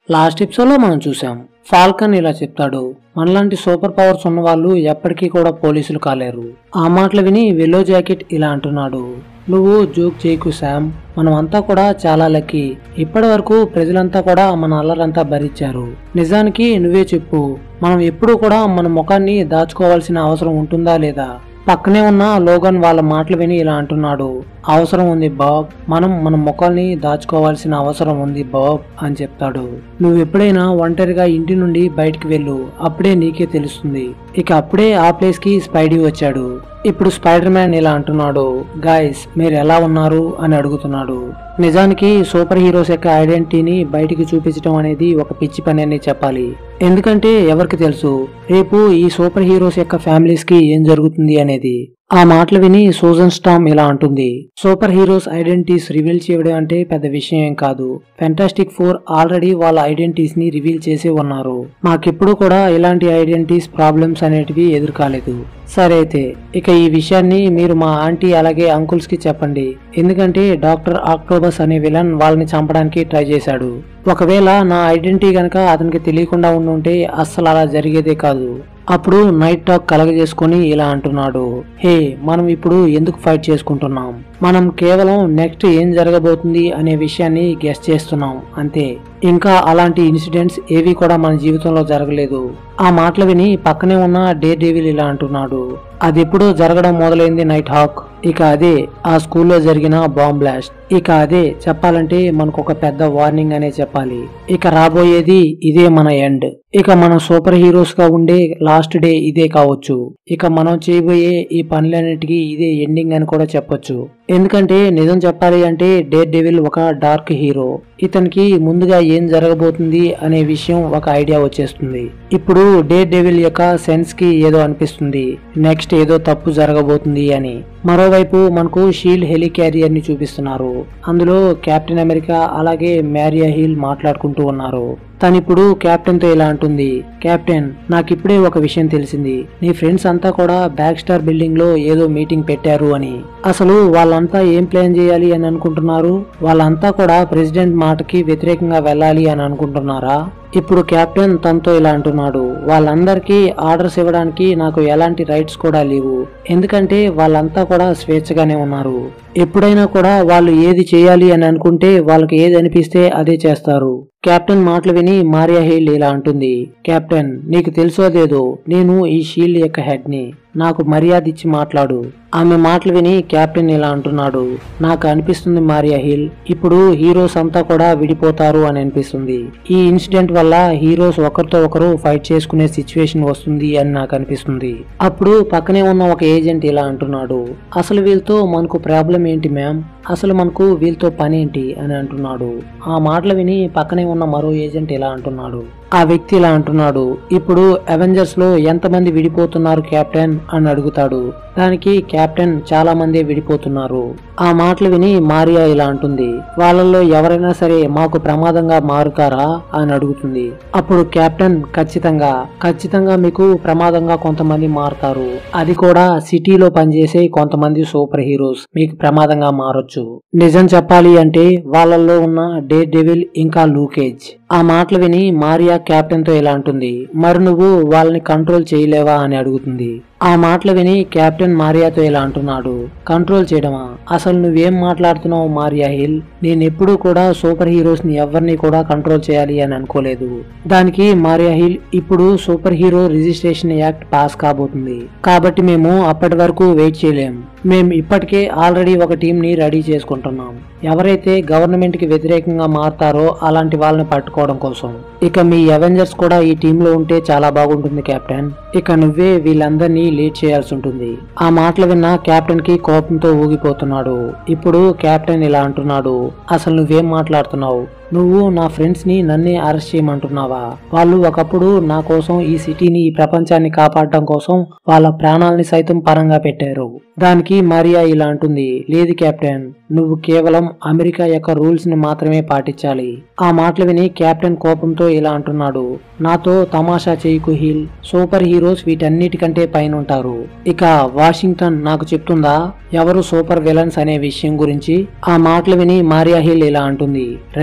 last episode లో మనం చూసాం ఫాల్కన్ ఇలా చెప్తాడు మనలాంటి సూపర్ పవర్స్ ఉన్న వాళ్ళు ఎప్పటికీ కూడా పోలీసులు కాలేరు ఆ మాటలు విని వెల్లో జాకెట్ ఇలా అంటున్నాడు నువ్వు జోక్ చేయకు శామ్ మనం అంతా కూడా చాలా లక్కీ ఇప్పటి వరకు ప్రజలంతా కూడా మన అల్లరంతా భరించారు నిజానికి నువ్వే చెప్పు మనం ఎప్పుడూ కూడా మన ముఖాన్ని దాచుకోవాల్సిన అవసరం ఉంటుందా లేదా పక్కనే ఉన్న లోగన్ వాళ్ళ మాటలు విని ఇలా అంటున్నాడు అవసరం ఉంది బాబ్ మనం మన ముఖాల్ని దాచుకోవాల్సిన అవసరం ఉంది బాబ్ అని చెప్తాడు నువ్వు ఎప్పుడైనా ఒంటరిగా ఇంటి నుండి బయటికి వెళ్ళు అప్పుడే నీకే తెలుస్తుంది ఇక అప్పుడే ఆ ప్లేస్ కి స్పైడీ వచ్చాడు ఇప్పుడు స్పైడర్ మ్యాన్ ఇలా అంటున్నాడు గాయస్ మీరు ఎలా ఉన్నారు అని అడుగుతున్నాడు నిజానికి సూపర్ హీరోస్ యొక్క ఐడెంటిటీని బయటికి చూపించడం అనేది ఒక పిచ్చి పని అని చెప్పాలి ఎందుకంటే ఎవరికి తెలుసు రేపు ఈ సూపర్ హీరోస్ యొక్క ఫ్యామిలీస్ కి ఏం జరుగుతుంది అనేది ఆ మాటలు విని సూజన్ స్టామ్ ఇలా అంటుంది సూపర్ హీరోస్ ఐడెంటిటీస్ రివీల్ చేయడం అంటే పెద్ద విషయం ఏం కాదు ఫెంటాస్టిక్ ఫోర్ ఆల్రెడీ వాళ్ళ ఐడెంటిటీస్ ని రివీల్ చేసి ఉన్నారు మాకెప్పుడు కూడా ఇలాంటి ఐడెంటిటీస్ ప్రాబ్లమ్స్ అనేటివి ఎదుర్కాలేదు సరే అయితే ఇక ఈ విషయాన్ని మీరు మా ఆంటీ అలాగే అంకుల్స్ కి చెప్పండి ఎందుకంటే డాక్టర్ ఆక్టోబస్ అనే విలన్ వాళ్ళని చంపడానికి ట్రై చేశాడు ఒకవేళ నా ఐడెంటిటీ గనక అతనికి తెలియకుండా ఉండుంటే అస్సలు అలా జరిగేదే కాదు అప్పుడు నైట్ టాక్ కలగజేసుకొని ఇలా అంటున్నాడు హే మనం ఇప్పుడు ఎందుకు ఫైట్ చేసుకుంటున్నాం మనం కేవలం నెక్స్ట్ ఏం జరగబోతుంది అనే విషయాన్ని గెస్ చేస్తున్నాం అంతే ఇంకా అలాంటి ఇన్సిడెంట్స్ ఏవి కూడా మన జీవితంలో జరగలేదు ఆ మాటలు విని పక్కనే ఉన్న డే డేవిల్ ఇలా అంటున్నాడు అది ఎప్పుడో జరగడం మొదలైంది నైట్ హాక్ ఇక అదే ఆ స్కూల్లో జరిగిన బాంబ్ బ్లాస్ట్ ఇక అదే చెప్పాలంటే మనకు ఒక పెద్ద వార్నింగ్ అనే చెప్పాలి ఇక రాబోయేది ఇదే మన ఎండ్ ఇక మనం సూపర్ హీరోస్ గా ఉండే లాస్ట్ డే ఇదే కావచ్చు ఇక మనం చేయబోయే ఈ పనులన్నిటికీ ఇదే ఎండింగ్ అని కూడా చెప్పొచ్చు ఎందుకంటే నిజం చెప్పాలి అంటే డే డెవిల్ ఒక డార్క్ హీరో ఇతనికి ముందుగా ఏం జరగబోతుంది అనే విషయం ఒక ఐడియా వచ్చేస్తుంది ఇప్పుడు డే డెవిల్ యొక్క సెన్స్ కి ఏదో అనిపిస్తుంది నెక్స్ట్ ఏదో తప్పు జరగబోతుంది అని మరోవైపు మనకు షీల్డ్ హెలికారియర్ ని చూపిస్తున్నారు అందులో కెప్టెన్ అమెరికా అలాగే మ్యారియా హిల్ మాట్లాడుకుంటూ ఉన్నారు తనిప్పుడు కెప్టెన్ తో ఇలా అంటుంది కెప్టెన్ నాకిప్పుడే ఒక విషయం తెలిసింది నీ ఫ్రెండ్స్ అంతా కూడా బ్యాక్ స్టార్ బిల్డింగ్ లో ఏదో మీటింగ్ పెట్టారు అని అసలు వాళ్ళంతా ఏం ప్లాన్ చేయాలి అని అనుకుంటున్నారు వాళ్ళంతా కూడా ప్రెసిడెంట్ మాటకి వ్యతిరేకంగా వెళ్ళాలి అని అనుకుంటున్నారా ఇప్పుడు కెప్టెన్ తనతో ఇలా అంటున్నాడు వాళ్ళందరికీ ఆర్డర్స్ ఇవ్వడానికి నాకు ఎలాంటి రైట్స్ కూడా లేవు ఎందుకంటే వాళ్ళంతా కూడా స్వేచ్ఛగానే ఉన్నారు ఎప్పుడైనా కూడా వాళ్ళు ఏది చేయాలి అని అనుకుంటే వాళ్ళకి ఏది అనిపిస్తే అదే చేస్తారు కెప్టెన్ మాటలు విని మారియా హేల్ ఇలా అంటుంది కెప్టెన్ నీకు తెలుసో లేదో నేను ఈ షీల్డ్ యొక్క హెడ్ ని నాకు మర్యాద ఇచ్చి మాట్లాడు ఆమె మాటలు విని కెప్టెన్ ఇలా అంటున్నాడు నాకు అనిపిస్తుంది మారియా హిల్ ఇప్పుడు హీరోస్ అంతా కూడా విడిపోతారు అని అనిపిస్తుంది ఈ ఇన్సిడెంట్ వల్ల హీరోస్ ఒకరితో ఒకరు ఫైట్ చేసుకునే సిచ్యువేషన్ వస్తుంది అని నాకు అనిపిస్తుంది అప్పుడు పక్కనే ఉన్న ఒక ఏజెంట్ ఇలా అంటున్నాడు అసలు వీళ్ళతో మనకు ప్రాబ్లం ఏంటి మ్యామ్ అసలు మనకు వీళ్ళతో పని ఏంటి అని అంటున్నాడు ఆ మాటలు విని పక్కనే ఉన్న మరో ఏజెంట్ ఇలా అంటున్నాడు ఆ వ్యక్తి ఇలా అంటున్నాడు ఇప్పుడు అవెంజర్స్ లో ఎంతమంది విడిపోతున్నారు కెప్టెన్ అని అడుగుతాడు దానికి కెప్టెన్ చాలా మంది విడిపోతున్నారు ఆ మాటలు విని మారియా ఇలా అంటుంది వాళ్ళల్లో ఎవరైనా సరే మాకు ప్రమాదంగా మారుతారా అని అడుగుతుంది అప్పుడు కెప్టెన్ ఖచ్చితంగా ఖచ్చితంగా మీకు ప్రమాదంగా కొంతమంది మారుతారు అది కూడా సిటీలో పనిచేసే కొంతమంది సూపర్ హీరోస్ మీకు ప్రమాదంగా మారొచ్చు నిజం చెప్పాలి అంటే వాళ్ళల్లో ఉన్న డే డెవిల్ ఇంకా లూకేజ్ ఆ మాటలు విని మారియా కెప్టెన్ తో ఇలా అంటుంది మరి నువ్వు వాళ్ళని కంట్రోల్ చేయలేవా అని అడుగుతుంది ఆ మాటలు విని కెప్టెన్ మారియాతో ఇలా అంటున్నాడు కంట్రోల్ చేయడమా అసలు నువ్వేం మాట్లాడుతున్నావు మారియా హిల్ నేను ఎప్పుడూ కూడా సూపర్ హీరోస్ ని ఎవరిని కూడా కంట్రోల్ చేయాలి అని అనుకోలేదు దానికి మారియా హిల్ ఇప్పుడు superhero registration act pass కాబోతుంది కాబట్టి మేము అప్పటి వరకు వెయిట్ చేయలేం మేము ఇప్పటికే ఆల్రెడీ ఒక టీం ని రెడీ చేసుకుంటున్నాం ఎవరైతే గవర్నమెంట్ కి వ్యతిరేకంగా మారతారో అలాంటి వాళ్ళని పట్టుకోవడం కోసం ఇక మీ అవెంజర్స్ కూడా ఈ టీంలో ఉంటే చాలా బాగుంటుంది కెప్టెన్ ఇక నువ్వే వీళ్ళందరినీ లీడ్ చేయాల్సి ఉంటుంది ఆ మాటలు విన్న కెప్టెన్ కి కోపంతో ఊగిపోతున్నాడు ఇప్పుడు కెప్టెన్ ఇలా అంటున్నాడు అసలు నువ్వేం మాట్లాడుతున్నావు నువ్వు నా ఫ్రెండ్స్ ని నన్నే అరెస్ట్ చేయమంటున్నావా వాళ్ళు ఒకప్పుడు నా కోసం ఈ సిటీని ఈ ప్రపంచాన్ని కాపాడడం కోసం వాళ్ళ ప్రాణాలని సైతం పరంగా పెట్టారు దానికి మరియా ఇలా అంటుంది లేదు కెప్టెన్ నువ్వు కేవలం అమెరికా యొక్క రూల్స్ ని మాత్రమే పాటించాలి ఆ మాటలు విని కెప్టెన్ కోపంతో ఇలా అంటున్నాడు నాతో తమాషా చేయకు హిల్ సూపర్ హీరోస్ వీటన్నిటికంటే పైన ఉంటారు ఇక వాషింగ్టన్ నాకు చెప్తుందా ఎవరు సూపర్ విలన్స్ అనే విషయం గురించి ఆ మాటలు విని మారియా హిల్ ఇలా అంటుంది రెడీయా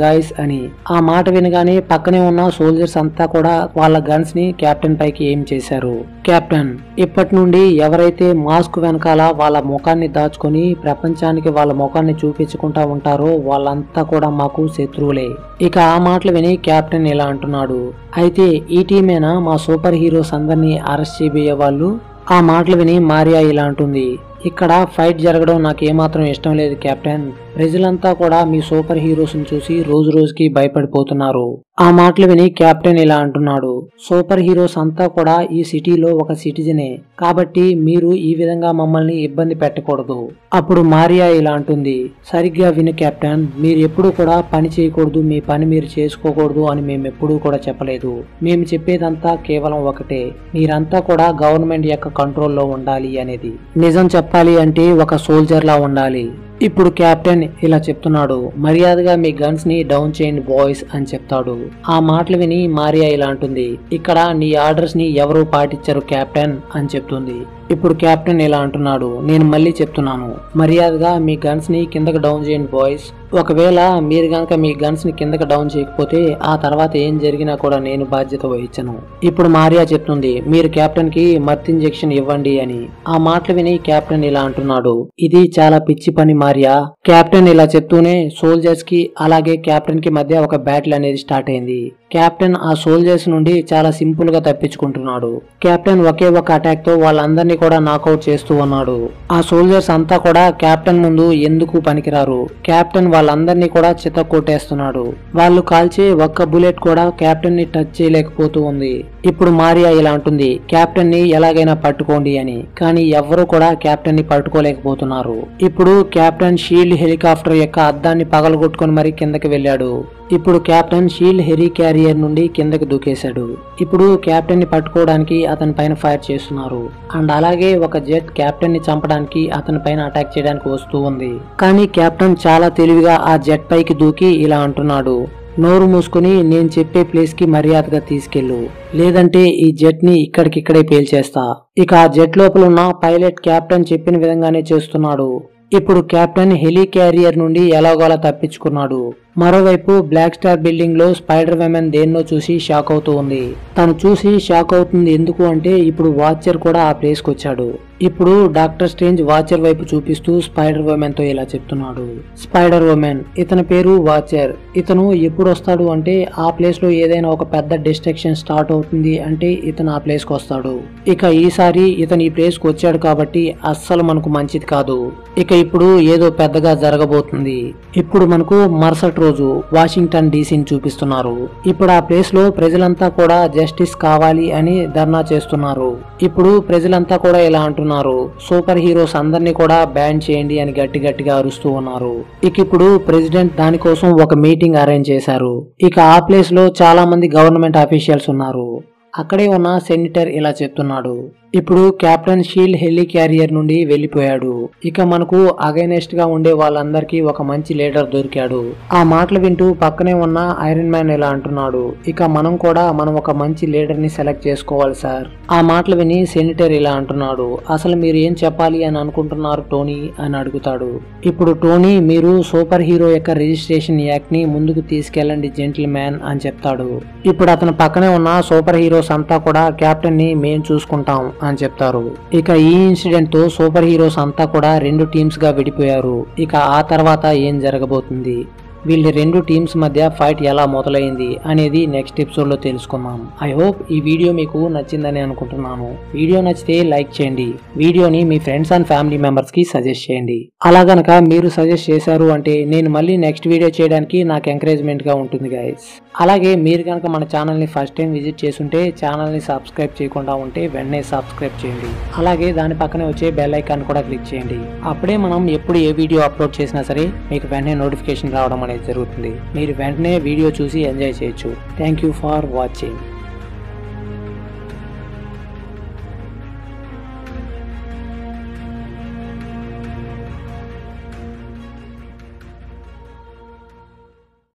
గైస్ అని ఆ మాట వినగానే పక్కనే ఉన్న సోల్జర్స్ అంతా కూడా వాళ్ళ గన్స్ ని కెప్టెన్ పైకి ఏం చేశారు కెప్టెన్ ఇప్పటి నుండి ఎవరైతే మాస్క్ వెనకాల వాళ్ళ ముఖాన్ని దాచుకొని ప్రపంచానికి వాళ్ళ ముఖాన్ని చూపించుకుంటా ఉంటారో వాళ్ళంతా కూడా మాకు శత్రువులే ఇక ఆ మాటలు విని కెప్టెన్ ఇలా అంటున్నాడు అయితే ఈ టీమేనా మా సూపర్ హీరోస్ అందరినీ అరెస్ట్ చేయబోయే వాళ్ళు ఆ మాటలు విని మారియా ఇలా అంటుంది ఇక్కడ ఫైట్ జరగడం నాకు ఏమాత్రం ఇష్టం లేదు కెప్టెన్ ప్రజలంతా కూడా మీ సూపర్ హీరోస్ ని చూసి రోజు రోజుకి భయపడిపోతున్నారు ఆ మాటలు విని కెప్టెన్ ఇలా అంటున్నాడు సూపర్ హీరోస్ అంతా కూడా ఈ సిటీలో ఒక సిటిజనే కాబట్టి మీరు ఈ విధంగా మమ్మల్ని ఇబ్బంది పెట్టకూడదు అప్పుడు మారియా ఇలా అంటుంది సరిగ్గా విను కెప్టెన్ మీరు ఎప్పుడు కూడా పని చేయకూడదు మీ పని మీరు చేసుకోకూడదు అని మేము ఎప్పుడూ కూడా చెప్పలేదు మేము చెప్పేదంతా కేవలం ఒకటే మీరంతా కూడా గవర్నమెంట్ యొక్క కంట్రోల్లో ఉండాలి అనేది నిజం చెప్పాలి అంటే ఒక సోల్జర్ లా ఉండాలి ఇప్పుడు కెప్టెన్ ఇలా చెప్తున్నాడు మర్యాదగా మీ గన్స్ ని డౌన్ చేయండి బాయ్స్ అని చెప్తాడు ఆ మాటలు విని మారియా ఇలా అంటుంది ఇక్కడ నీ ఆర్డర్స్ ని ఎవరు పాటించరు కెప్టెన్ అని చెప్తుంది ఇప్పుడు కెప్టెన్ ఇలా అంటున్నాడు నేను మళ్ళీ చెప్తున్నాను మర్యాదగా మీ గన్స్ ని కిందకి డౌన్ చేయండి బాయ్స్ ఒకవేళ మీరు గనక మీ గన్స్ ని కిందకి డౌన్ చేయకపోతే ఆ తర్వాత ఏం జరిగినా కూడా నేను బాధ్యత వహించను ఇప్పుడు మారియా చెప్తుంది మీరు కెప్టెన్ కి మర్త్ ఇంజెక్షన్ ఇవ్వండి అని ఆ మాటలు విని కెప్టెన్ ఇలా అంటున్నాడు ఇది చాలా పిచ్చి పని మారియా కెప్టెన్ ఇలా చెప్తూనే సోల్జర్స్ కి అలాగే కెప్టెన్ కి మధ్య ఒక బ్యాటిల్ అనేది స్టార్ట్ అయింది కెప్టెన్ ఆ సోల్జర్స్ నుండి చాలా సింపుల్ గా తప్పించుకుంటున్నాడు కెప్టెన్ ఒకే ఒక అటాక్ తో వాళ్ళందరినీ కూడా నాకౌట్ చేస్తూ ఉన్నాడు ఆ సోల్జర్స్ అంతా కూడా కెప్టెన్ ముందు ఎందుకు పనికిరారు కెప్టెన్ వాళ్ళందరినీ కూడా చిత్త కొట్టేస్తున్నాడు వాళ్ళు కాల్చే ఒక్క బుల్లెట్ కూడా కెప్టెన్ ని టచ్ చేయలేకపోతూ ఉంది ఇప్పుడు మారియా ఇలా అంటుంది కెప్టెన్ ని ఎలాగైనా పట్టుకోండి అని కానీ ఎవ్వరూ కూడా కెప్టెన్ ని పట్టుకోలేకపోతున్నారు ఇప్పుడు కెప్టెన్ షీల్డ్ హెలికాప్టర్ యొక్క అద్దాన్ని పగలగొట్టుకొని మరి కిందకి వెళ్ళాడు ఇప్పుడు కెప్టెన్ షీల్డ్ హెరీ క్యారియర్ నుండి కిందకి దూకేశాడు ఇప్పుడు కెప్టెన్ ని పట్టుకోవడానికి అతని పైన ఫైర్ చేస్తున్నారు అండ్ అలాగే ఒక జెట్ కెప్టెన్ ని చంపడానికి అతని పైన అటాక్ చేయడానికి వస్తూ ఉంది కానీ కెప్టెన్ చాలా తెలివిగా ఆ జెట్ పైకి దూకి ఇలా అంటున్నాడు నోరు మూసుకుని నేను చెప్పే ప్లేస్ కి మర్యాదగా తీసుకెళ్ళు లేదంటే ఈ జెట్ ని ఇక్కడికిక్కడే పేల్చేస్తా ఇక ఆ జెట్ లోపల ఉన్న పైలట్ కెప్టెన్ చెప్పిన విధంగానే చేస్తున్నాడు ఇప్పుడు కెప్టెన్ హెలీ క్యారియర్ నుండి ఎలాగోలా తప్పించుకున్నాడు మరోవైపు బ్లాక్ స్టార్ బిల్డింగ్ లో స్పైడర్ విమెన్ దేన్నో చూసి షాక్ అవుతూ ఉంది తను చూసి షాక్ అవుతుంది ఎందుకు అంటే ఇప్పుడు వాచర్ కూడా ఆ ప్లేస్ కి వచ్చాడు ఇప్పుడు డాక్టర్ స్ట్రేంజ్ వాచర్ వైపు చూపిస్తూ స్పైడర్ ఉమెన్ తో ఇలా చెప్తున్నాడు స్పైడర్ ఉమెన్ ఇతని పేరు వాచర్ ఇతను ఎప్పుడు వస్తాడు అంటే ఆ ప్లేస్ లో ఏదైనా ఒక పెద్ద డిస్ట్రక్షన్ స్టార్ట్ అవుతుంది అంటే ఇతను ఆ ప్లేస్ కి వస్తాడు ఇక ఈసారి ఇతను ఈ ప్లేస్ కి వచ్చాడు కాబట్టి అస్సలు మనకు మంచిది కాదు ఇక ఇప్పుడు ఏదో పెద్దగా జరగబోతుంది ఇప్పుడు మనకు మరుసటి రోజు వాషింగ్టన్ డీసీని చూపిస్తున్నారు ఇప్పుడు ఆ ప్లేస్ లో ప్రజలంతా కూడా జస్టిస్ కావాలి అని ధర్నా చేస్తున్నారు ఇప్పుడు ప్రజలంతా కూడా ఇలా అంటున్నారు సూపర్ హీరోస్ అందరినీ కూడా బ్యాన్ చేయండి అని గట్టి గట్టిగా అరుస్తూ ఉన్నారు ఇక ఇప్పుడు ప్రెసిడెంట్ దానికోసం ఒక మీటింగ్ అరేంజ్ చేశారు ఇక ఆ ప్లేస్ లో చాలా మంది గవర్నమెంట్ అఫీషియల్స్ ఉన్నారు అక్కడే ఉన్న సెనేటర్ ఇలా చెప్తున్నాడు ఇప్పుడు కెప్టెన్ షీల్డ్ హెలీ క్యారియర్ నుండి వెళ్ళిపోయాడు ఇక మనకు అగైనెస్ట్ గా ఉండే వాళ్ళందరికీ ఒక మంచి లీడర్ దొరికాడు ఆ మాటలు వింటూ పక్కనే ఉన్న ఐరన్ మ్యాన్ ఇలా అంటున్నాడు ఇక మనం కూడా మనం ఒక మంచి లీడర్ ని సెలెక్ట్ చేసుకోవాలి సార్ ఆ మాటలు విని సెనేటర్ ఇలా అంటున్నాడు అసలు మీరు ఏం చెప్పాలి అని అనుకుంటున్నారు టోనీ అని అడుగుతాడు ఇప్పుడు టోనీ మీరు సూపర్ హీరో యొక్క రిజిస్ట్రేషన్ యాక్ట్ ని ముందుకు తీసుకెళ్ళండి జెంటిల్ మ్యాన్ అని చెప్తాడు ఇప్పుడు అతని పక్కనే ఉన్న సూపర్ హీరోస్ అంతా కూడా కెప్టెన్ ని మేం చూసుకుంటాం అని చెప్తారు ఇక ఈ ఇన్సిడెంట్ తో సూపర్ హీరోస్ అంతా కూడా రెండు టీమ్స్ గా విడిపోయారు ఇక ఆ తర్వాత ఏం జరగబోతుంది వీళ్ళ రెండు టీమ్స్ మధ్య ఫైట్ ఎలా మొదలైంది అనేది నెక్స్ట్ ఎపిసోడ్ లో తెలుసుకుందాం ఐ హోప్ ఈ వీడియో మీకు నచ్చిందని అనుకుంటున్నాను వీడియో నచ్చితే లైక్ చేయండి వీడియోని మీ ఫ్రెండ్స్ అండ్ ఫ్యామిలీ మెంబర్స్ కి సజెస్ట్ చేయండి అలా గనక మీరు సజెస్ట్ చేశారు అంటే నేను మళ్ళీ నెక్స్ట్ వీడియో చేయడానికి నాకు ఎంకరేజ్మెంట్ గా ఉంటుంది గైస్ అలాగే మీరు కనుక మన ఛానల్ ని ఫస్ట్ టైం విజిట్ చేస్తుంటే ఛానల్ ని సబ్స్క్రైబ్ చేయకుండా ఉంటే వెంటనే సబ్స్క్రైబ్ చేయండి అలాగే దాని పక్కనే వచ్చే బెల్ ఐకాన్ కూడా క్లిక్ చేయండి అప్పుడే మనం ఎప్పుడు ఏ వీడియో అప్లోడ్ చేసినా సరే మీకు వెంటనే నోటిఫికేషన్ రావడం అనేది జరుగుతుంది మీరు వెంటనే వీడియో చూసి ఎంజాయ్ చేయొచ్చు థ్యాంక్ యూ ఫర్ వాచింగ్